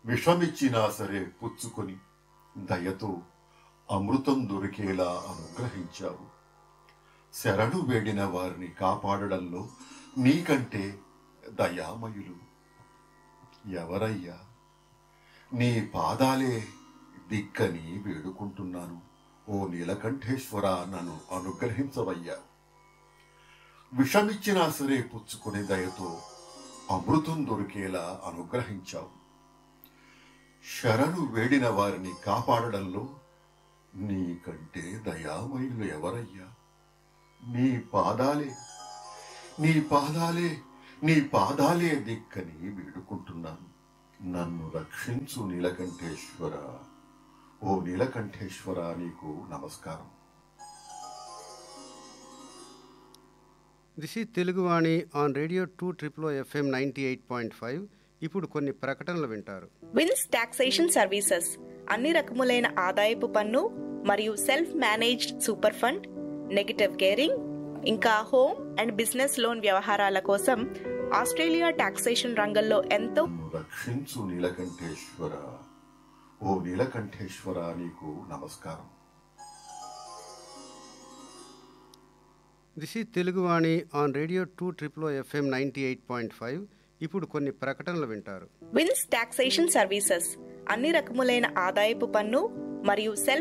విషమిచ్చినా సరే పుచ్చుకొని దయతో అమృతం దొరికేలా అనుగ్రహించావు శరణు వేడిన వారిని కాపాడడంలో నీకంటే దయామయులు ఎవరయ్యా నీ పాదాలే దిక్కని వేడుకుంటున్నాను ఓ నీలకంఠేశ్వర నన్ను అనుగ్రహించవయ్యా విషమిచ్చినా సరే పుచ్చుకునే దయతో అమృతం దొరికేలా అనుగ్రహించావు శరణు వేడిన వారిని కాపాడడంలో నీకంటే దయామయులు ఎవరయ్యా నీ పాదాలే నీ పాదాలే నీ పాదాలే దిక్కని వేడుకుంటున్నాను నన్ను రక్షించు నీలకంఠేశ్వర ఓ నీలకంఠేశ్వర నీకు నమస్కారం దిస్ ఈ Teluguvani on radio two triple FM ninety eight point five ఇప్పుడు కొన్ని ప్రకటనలు వింటారు విన్స్ టాక్సేషన్ సర్వీసెస్ అన్ని రకములైన ఆదాయపు పన్ను మరియు self managed super fund negative gearing ఇంకా హోమ్ అండ్ బిజినెస్ లోన్ వ్యవహారాల కోసం ఆస్ట్రేలియా టాక్సేషన్ రంగంలో ఎంతో నన్ను రక్షించు నీలకంఠేశ్వర ఓ నీలకంఠేశ్వర నీకు నమస్కారం దిస్ ఈ Teluguvani on radio two triple FM ninety eight point five ఇప్పుడు కొన్ని ప్రకటనలు వింటారు విన్స్ టాక్సేషన్ సర్వీసెస్ అన్ని రకములైన ఆదాయపు పన్ను మరియు సెల్ఫ్